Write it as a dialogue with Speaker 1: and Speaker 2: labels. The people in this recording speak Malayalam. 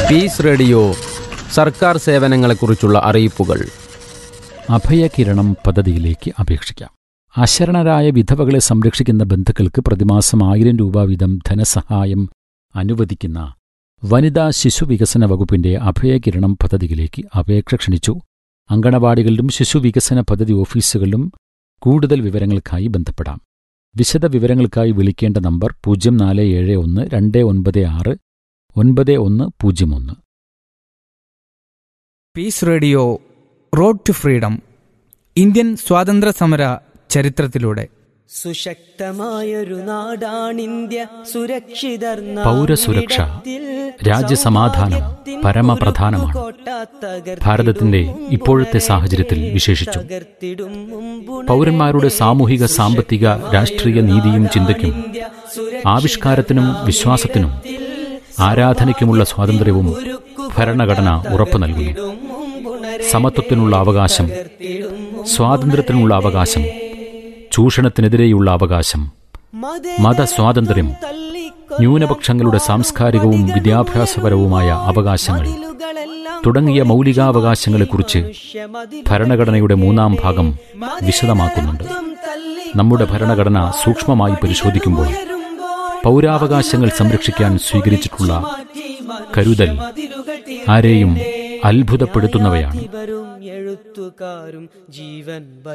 Speaker 1: പീസ് റേഡിയോ സർക്കാർ സേവനങ്ങളെക്കുറിച്ചുള്ള അറിയിപ്പുകൾ
Speaker 2: അഭയകിരണം പദ്ധതിയിലേക്ക് അപേക്ഷിക്കാം അശരണരായ വിധവകളെ സംരക്ഷിക്കുന്ന ബന്ധുക്കൾക്ക് പ്രതിമാസം ആയിരം രൂപ വീതം ധനസഹായം അനുവദിക്കുന്ന വനിതാ ശിശു വികസന വകുപ്പിന്റെ അഭയകിരണം പദ്ധതിയിലേക്ക് അപേക്ഷ ക്ഷണിച്ചു അങ്കണവാടികളിലും ശിശു വികസന പദ്ധതി ഓഫീസുകളിലും കൂടുതൽ വിവരങ്ങൾക്കായി ബന്ധപ്പെടാം വിശദ വിവരങ്ങൾക്കായി വിളിക്കേണ്ട നമ്പർ പൂജ്യം നാല് ഏഴ് ഒന്ന് രണ്ട് ഒൻപത് ആറ് ഒൻപത് ഒന്ന് പൂജ്യം ഒന്ന്
Speaker 3: peace radio road to freedom Indian സ്വാതന്ത്ര്യ സമര ചരിത്രത്തിലൂടെ
Speaker 4: സുശക്തമായൊരു നാടാണിന്ത്യ സുരക്ഷിതർ
Speaker 2: പൗരസുരക്ഷ, രാജ്യസമാധാനം പരമപ്രധാനമാണ്. ഭാരതത്തിന്റെ ഇപ്പോഴത്തെ സാഹചര്യത്തിൽ വിശേഷിച്ചും പൗരന്മാരുടെ സാമൂഹിക സാമ്പത്തിക രാഷ്ട്രീയ നീതിയും ചിന്തയ്ക്കും ആവിഷ്കാരത്തിനും വിശ്വാസത്തിനും ആരാധനയ്ക്കുമുള്ള സ്വാതന്ത്ര്യവും ഭരണഘടന ഉറപ്പു നൽകുന്നു സമത്വത്തിനുള്ള അവകാശം സ്വാതന്ത്ര്യത്തിനുള്ള അവകാശം ചൂഷണത്തിനെതിരെയുള്ള അവകാശം മതസ്വാതന്ത്ര്യം ന്യൂനപക്ഷങ്ങളുടെ സാംസ്കാരികവും വിദ്യാഭ്യാസപരവുമായ അവകാശങ്ങൾ തുടങ്ങിയ മൗലികാവകാശങ്ങളെക്കുറിച്ച് ഭരണഘടനയുടെ മൂന്നാം ഭാഗം വിശദമാക്കുന്നുണ്ട് നമ്മുടെ ഭരണഘടന സൂക്ഷ്മമായി പരിശോധിക്കുമ്പോൾ പൗരാവകാശങ്ങൾ സംരക്ഷിക്കാൻ സ്വീകരിച്ചിട്ടുള്ള കരുതൽ ആരെയും അത്ഭുതപ്പെടുത്തുന്നവയാണ്
Speaker 4: എഴുത്തുകാരും ജീവൻ